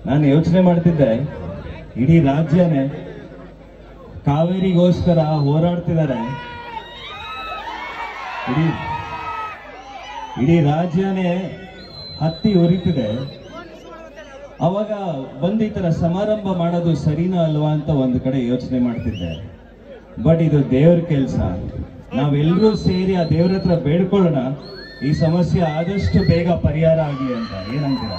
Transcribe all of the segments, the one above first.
ನಾನು ಯೋಚನೆ ಮಾಡ್ತಿದ್ದೆ ಇಡೀ ರಾಜ್ಯನೇ ಕಾವೇರಿಗೋಸ್ಕರ ಹೋರಾಡ್ತಿದ್ದಾರೆ ಇಡೀ ಇಡೀ ರಾಜ್ಯನೇ ಹತ್ತಿ ಉರಿತಿದೆ ಅವಾಗ ಬಂದು ಈ ತರ ಸಮಾರಂಭ ಮಾಡೋದು ಸರಿನಾ ಅಲ್ವಾ ಅಂತ ಒಂದು ಕಡೆ ಯೋಚನೆ ಮಾಡ್ತಿದ್ದೆ ಬಟ್ ಇದು ದೇವ್ರ ಕೆಲಸ ನಾವೆಲ್ಲರೂ ಸೇರಿ ಆ ದೇವ್ರ ಹತ್ರ ಬೇಡ್ಕೊಳ್ಳೋಣ ಈ ಸಮಸ್ಯೆ ಆದಷ್ಟು ಬೇಗ ಪರಿಹಾರ ಆಗಲಿ ಅಂತ ಏನಂತೀರ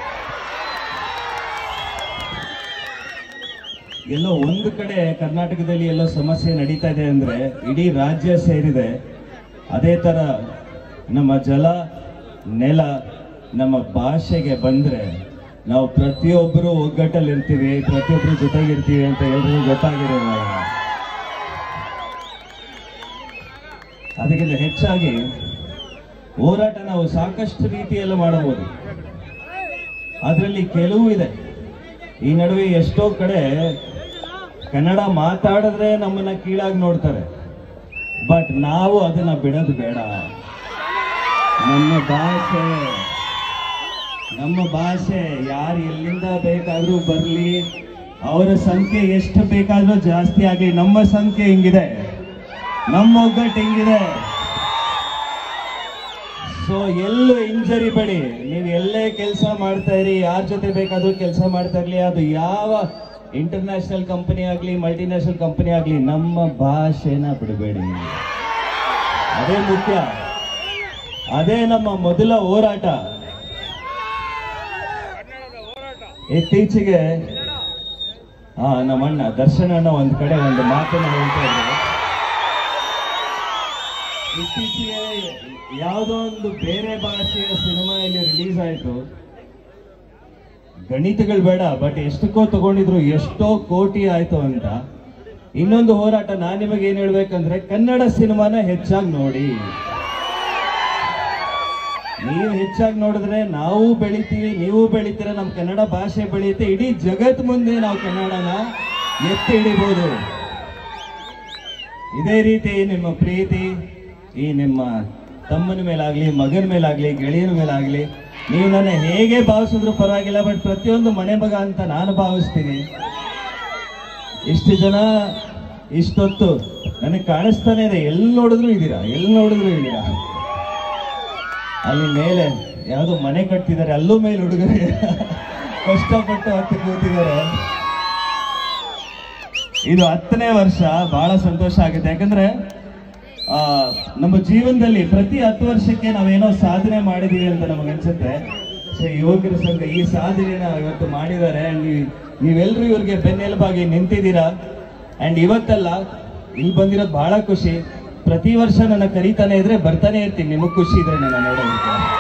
ಎಲ್ಲೋ ಒಂದು ಕಡೆ ಕರ್ನಾಟಕದಲ್ಲಿ ಎಲ್ಲೋ ಸಮಸ್ಯೆ ನಡೀತಾ ಇದೆ ಅಂದ್ರೆ ಇಡೀ ರಾಜ್ಯ ಸೇರಿದೆ ಅದೇ ತರ ನಮ್ಮ ಜಲ ನೆಲ ನಮ್ಮ ಭಾಷೆಗೆ ಬಂದ್ರೆ ನಾವು ಪ್ರತಿಯೊಬ್ಬರು ಒಗ್ಗಟ್ಟಲ್ಲಿ ಇರ್ತೀವಿ ಪ್ರತಿಯೊಬ್ಬರು ಜೊತೆಗಿರ್ತೀವಿ ಅಂತ ಎಲ್ರಿಗೂ ಗೊತ್ತಾಗಿರೋಲ್ಲ ಅದಕ್ಕಿಂತ ಹೆಚ್ಚಾಗಿ ಹೋರಾಟ ನಾವು ಸಾಕಷ್ಟು ರೀತಿಯಲ್ಲಿ ಮಾಡಬಹುದು ಅದರಲ್ಲಿ ಕೆಲವು ಇದೆ ಈ ನಡುವೆ ಎಷ್ಟೋ ಕಡೆ ಕನ್ನಡ ಮಾತಾಡಿದ್ರೆ ನಮ್ಮನ್ನ ಕೀಳಾಗಿ ನೋಡ್ತಾರೆ ಬಟ್ ನಾವು ಅದನ್ನ ಬಿಡೋದು ಬೇಡ ನಮ್ಮ ಭಾಷೆ ನಮ್ಮ ಭಾಷೆ ಯಾರು ಎಲ್ಲಿಂದ ಬೇಕಾದ್ರೂ ಬರ್ಲಿ ಅವರ ಸಂಖ್ಯೆ ಎಷ್ಟು ಬೇಕಾದ್ರೂ ಜಾಸ್ತಿ ಆಗಲಿ ನಮ್ಮ ಸಂಖ್ಯೆ ಹಿಂಗಿದೆ ನಮ್ಮ ಒಗ್ಗಟ್ಟು ಹಿಂಗಿದೆ ಸೊ ಎಲ್ಲೂ ಇಂಜರಿ ಬೇಡಿ ನೀವು ಎಲ್ಲೇ ಕೆಲಸ ಮಾಡ್ತಾ ಇರಿ ಯಾರ ಜೊತೆ ಬೇಕಾದ್ರೂ ಕೆಲಸ ಮಾಡ್ತಾ ಇರ್ಲಿ ಅದು ಯಾವ ಇಂಟರ್ನ್ಯಾಷನಲ್ ಕಂಪನಿ ಆಗ್ಲಿ ಮಲ್ಟಿನ್ಯಾಷನಲ್ ಕಂಪನಿ ಆಗ್ಲಿ ನಮ್ಮ ಭಾಷೆನ ಬಿಡಬೇಡಿ ಅದೇ ಮುಖ್ಯ ಅದೇ ನಮ್ಮ ಮೊದಲ ಹೋರಾಟ ಇತ್ತೀಚೆಗೆ ಆ ನಮ್ಮಣ್ಣ ದರ್ಶನ ಅಣ್ಣ ಒಂದ್ ಕಡೆ ಒಂದು ಮಾತನ್ನ ಹೇಳ್ತಾ ಇದ್ದಾರೆ ಇತ್ತೀಚೆಗೆ ಯಾವುದೋ ಒಂದು ಬೇರೆ ಭಾಷೆಯ ಸಿನಿಮಾ ಇಲ್ಲಿ ರಿಲೀಸ್ ಆಯ್ತು ಗಣಿತಗಳು ಬೇಡ ಬಟ್ ಎಷ್ಟಕ್ಕೋ ತಗೊಂಡಿದ್ರು ಎಷ್ಟೋ ಕೋಟಿ ಆಯ್ತು ಅಂತ ಇನ್ನೊಂದು ಹೋರಾಟ ನಾನ್ ನಿಮಗೆ ಏನ್ ಹೇಳ್ಬೇಕಂದ್ರೆ ಕನ್ನಡ ಸಿನಿಮಾನ ಹೆಚ್ಚಾಗಿ ನೋಡಿ ನೀವು ಹೆಚ್ಚಾಗಿ ನೋಡಿದ್ರೆ ನಾವು ಬೆಳಿತೀವಿ ನೀವು ಬೆಳಿತೀರ ನಮ್ಮ ಕನ್ನಡ ಭಾಷೆ ಬೆಳೆಯುತ್ತೆ ಇಡೀ ಜಗತ್ ಮುಂದೆ ನಾವು ಕನ್ನಡನ ಎತ್ತಿ ಹಿಡಿಬಹುದು ಇದೇ ರೀತಿ ನಿಮ್ಮ ಪ್ರೀತಿ ಈ ನಿಮ್ಮ ತಮ್ಮನ ಮೇಲಾಗ್ಲಿ ಮಗನ ಮೇಲಾಗ್ಲಿ ಗೆಳೆಯನ ಮೇಲಾಗ್ಲಿ ನೀವು ನನ್ನ ಹೇಗೆ ಭಾವಿಸಿದ್ರು ಪರವಾಗಿಲ್ಲ ಬಟ್ ಪ್ರತಿಯೊಂದು ಮನೆ ಮಗ ಅಂತ ನಾನು ಭಾವಿಸ್ತೀನಿ ಇಷ್ಟು ಜನ ಇಷ್ಟೊತ್ತು ನನಗೆ ಕಾಣಿಸ್ತಾನೆ ಇದೆ ಎಲ್ಲಿ ನೋಡಿದ್ರು ಇದ್ದೀರಾ ಎಲ್ಲಿ ನೋಡಿದ್ರು ಇದ್ದೀರಾ ಅಲ್ಲಿ ಮೇಲೆ ಯಾವ್ದೋ ಮನೆ ಕಟ್ತಿದ್ದಾರೆ ಅಲ್ಲೂ ಮೇಲೆ ಹುಡುಗರು ಕಷ್ಟಪಟ್ಟು ಹತ್ತಿ ಕೂತಿದ್ದಾರೆ ಇದು ಹತ್ತನೇ ವರ್ಷ ಬಹಳ ಸಂತೋಷ ಆಗುತ್ತೆ ಯಾಕಂದ್ರೆ ಆ ನಮ್ಮ ಜೀವನದಲ್ಲಿ ಪ್ರತಿ ಹತ್ತು ವರ್ಷಕ್ಕೆ ನಾವೇನೋ ಸಾಧನೆ ಮಾಡಿದೀವಿ ಅಂತ ನಮಗೆ ಅನ್ಸುತ್ತೆ ಸೊ ಯುವಕರ ಸಂಘ ಈ ಸಾಧನೆನ ಇವತ್ತು ಮಾಡಿದ್ದಾರೆ and ನೀವ್- ನೀವೆಲ್ರೂ ಇವ್ರಿಗೆ ಬೆನ್ನೆಲುಬಾಗಿ ನಿಂತಿದ್ದೀರಾ ಅಂಡ್ ಇವತ್ತಲ್ಲ ಇಲ್ಲಿ ಬಂದಿರೋದು ಬಹಳ ಖುಷಿ ಪ್ರತಿ ವರ್ಷ ನನ್ನ ಕರೀತಾನೆ ಇದ್ರೆ ಬರ್ತಾನೆ ಇರ್ತೀನಿ ನಿಮಗ್ ಖುಷಿ ಇದ್ರೆ ನನ್ನ ನೋಡೋದಕ್ಕೆ